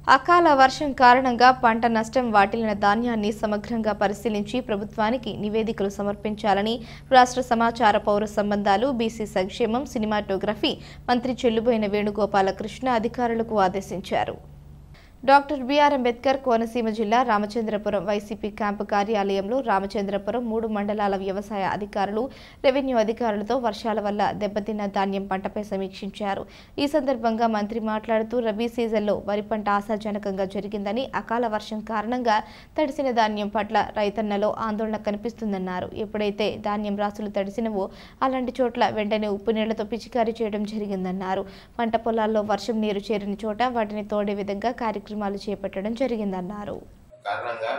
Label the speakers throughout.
Speaker 1: అకాల వర్షం కారణంగా పంట నష్టం వాటిల్లిన ధాన్యాన్ని సమగ్రంగా పరిశీలించి ప్రభుత్వానికి నివేదికలు సమర్పించాలని రాష్ట్ర సమాచార పౌర సంబంధాలు బీసీ సంక్షేమం సినిమాటోగ్రఫీ మంత్రి చెల్లుబోయిన వేణుగోపాలకృష్ణ అధికారులకు ఆదేశించారు డాక్టర్ బిఆర్ అంబేద్కర్ కోనసీమ జిల్లా రామచంద్రపురం వైసీపీ క్యాంపు కార్యాలయంలో రామచంద్రపురం మూడు మండలాల వ్యవసాయ అధికారులు రెవెన్యూ అధికారులతో వర్షాల వల్ల దెబ్బతిన్న ధాన్యం పంటపై సమీక్షించారు ఈ సందర్భంగా మంత్రి మాట్లాడుతూ రబీ సీజన్లో వరి పంట ఆశాజనకంగా జరిగిందని అకాల వర్షం కారణంగా తడిసిన ధాన్యం పట్ల రైతన్నలో ఆందోళన కనిపిస్తుందన్నారు ఎప్పుడైతే ధాన్యం రాసులు తడిసినవో అలాంటి చోట్ల వెంటనే ఉప్పు నీళ్లతో పిచికారీ చేయడం జరిగిందన్నారు పంట పొలాల్లో వర్షం నీరు చేరిన చోట వాటిని తోడే విధంగా కార్యక్రమాలు చేపట్టడం జరిగిందన్నారు
Speaker 2: కారణంగా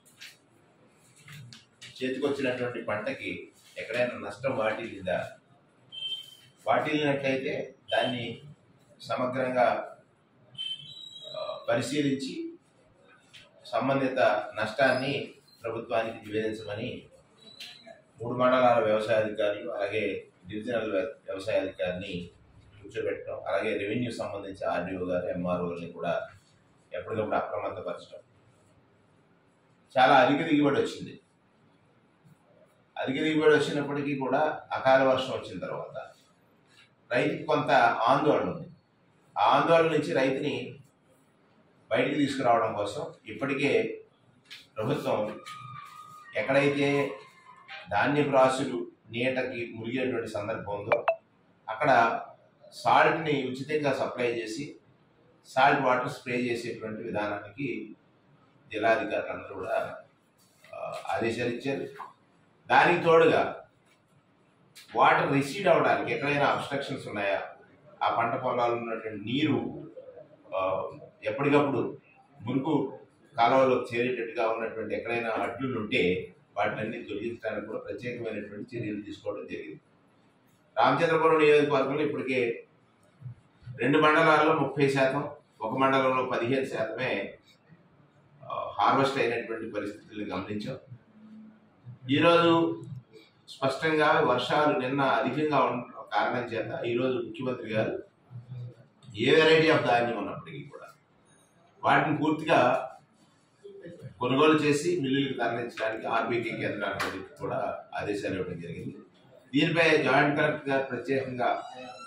Speaker 2: చేతికొచ్చినటువంటి పంటకి ఎక్కడైనా నష్టం వాటిల్లిందా వాటిల్లినట్లయితే దాన్ని సమగ్రంగా ఆ, పరిశీలించి సంబంధిత నష్టాన్ని ప్రభుత్వానికి నివేదించమని మూడు మండలాల వ్యవసాయ అధికారులు అలాగే డివిజనల్ వ్య- వ్యవసాయ అధికారిని కూర్చోబెట్టడం అలాగే రెవెన్యూ సంబంధించి ఆర్డీఓ గారు ఎంఆర్ఓని కూడా ఎప్పటికప్పుడు అప్రమత్తపరచడం చాలా అధిక దిగుబడి వచ్చింది అధిక దిగుబడి వచ్చినప్పటికీ కూడా అకాల వర్షం వచ్చిన తర్వాత రైతుకి కొంత ఆందోళన ఉంది ఆ ఆందోళన నుంచి రైతుని బయటికి తీసుకురావడం కోసం ఇప్పటికే ప్రభుత్వం ఎక్కడైతే ధాన్యపు రాసులు నీటకి మురిగినటువంటి సందర్భం ఉందో అక్కడ సాల్ట్ని ఉచితంగా సప్లై చేసి సాల్ట్ వాటర్ స్ప్రే చేసేటువంటి విధానానికి జిల్లాధికారులందరూ కూడా ఆ, ఆదేశాలు ఇచ్చారు దానికి తోడుగా వాటర్ రిసీడ్ అవ్వడానికి ఎక్కడైనా అబ్స్ట్రక్షన్స్ ఉన్నాయా ఆ పంట పొలాల్లో ఉన్నటువంటి నీరు ఆ, ఎప్పటికప్పుడు మురుకు కాలువలో చేరేటట్టుగా ఉన్నటువంటి ఎక్కడైనా అడ్డులు ఉంటే వాటిని తొలగించడానికి కూడా ప్రత్యేకమైనటువంటి చర్యలు తీసుకోవడం జరిగింది రామచంద్రపురం నియోజకవర్గంలో ఇప్పటికే రెండు మండలాల్లో ముప్పై శాతం ఒక మండలంలో పదిహేను శాతమే హార్వెస్ట్ అయినటువంటి పరిస్థితులు గమనించాం ఈరోజు స్పష్టంగా వర్షాలు నిన్న అధికంగా ఉన్న కారణం చేత ఈరోజు ముఖ్యమంత్రి గారు ఏ వెరైటీ ఆఫ్ ధాన్యం ఉన్నప్పటికీ కూడా వాటిని పూర్తిగా కొనుగోలు చేసి మిల్లులకు తరలించడానికి ఆర్బీకే కేంద్రానికి కూడా ఆదేశాలు ఇవ్వడం జరిగింది దీనిపై జాయింట్ కలెక్టర్ గారు ప్రత్యేకంగా